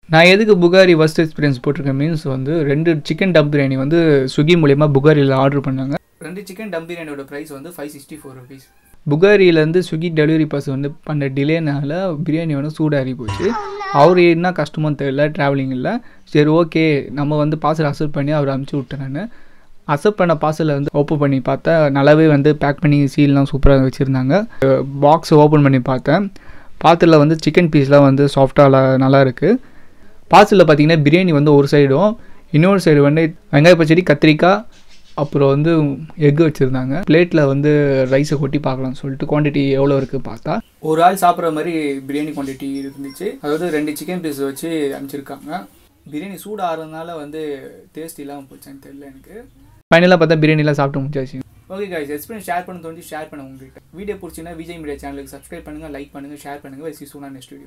நான் எதுக்கு Buhari first experience போட்டிருக்கேன் மீன்ஸ் வந்து ரெண்டு சிக்கன் டம் பிரியாணி வந்து ஸ்விக்கி மூலியமாக புகாரியில் ஆர்டர் பண்ணாங்க ரெண்டு சிக்கன் டம் பிரியாணியோட ப்ரைஸ் வந்து ஃபைவ் சிக்ஸ்டி ஃபோர் ருபீஸ் புகாரியிலேருந்து ஸ்விக்கி டெலிவரி பஸ் வந்து பண்ண டிலேனால பிரியாணி வந்து சூடாகி போச்சு அவர் என்ன கஷ்டமோ தெரியல ட்ராவலிங் இல்லை சரி ஓகே நம்ம வந்து பார்சல் அக்செப்ட் பண்ணி அவர் அனுப்பிச்சி விட்டேன் நான் அக்செப்ட் பண்ண பார்சலை வந்து ஓப்பன் பண்ணி பார்த்தா நல்லாவே வந்து பேக் பண்ணி சீல்லாம் சூப்பராக வச்சுருந்தாங்க பாக்ஸ் ஓப்பன் பண்ணி பார்த்தேன் பாத்தில் வந்து சிக்கன் பீஸ்லாம் வந்து சாஃப்டாக நல்லா இருக்குது பார்சலில் பார்த்தீங்கன்னா பிரியாணி வந்து ஒரு சைடும் இன்னொரு சைடு வந்து வெங்காய பச்சடி கத்திரிக்காய் அப்புறம் வந்து எக் வச்சுருந்தாங்க பிளேட்டில் வந்து ரைஸை கொட்டி பார்க்கலாம்னு சொல்லிட்டு குவான்டிட்டி எவ்வளோ இருக்குது பார்த்தா ஒரு ஆள் சாப்பிட்ற மாதிரி பிரியாணி குவான்டிட்டி இருந்துச்சு அதாவது ரெண்டு சிக்கன் பீஸ் வச்சு அனுப்பிச்சிருக்காங்க பிரியாணி சூடு ஆறுறதுனால வந்து டேஸ்ட் இல்லாமல் போச்சான்னு தெரியல எனக்கு ஃபைனலாக பார்த்தா பிரியாணிலாம் சாப்பிட்டு முடிச்சாச்சு ஓகே guys எக்ஸ்பீரியன்ஸ் ஷேர் பண்ண தோண்டி ஷேர் பண்ண உங்ககிட்ட வீடியோ பிடிச்சிங்கன்னா விஜய் மீடியா சேனலுக்கு சப்ஸ்கிரைப் பண்ணுங்கள் லைக் பண்ணுங்கள் ஷேர் பண்ணுங்கள் வெசி சூனா நெக்ஸ்ட் வீடியோ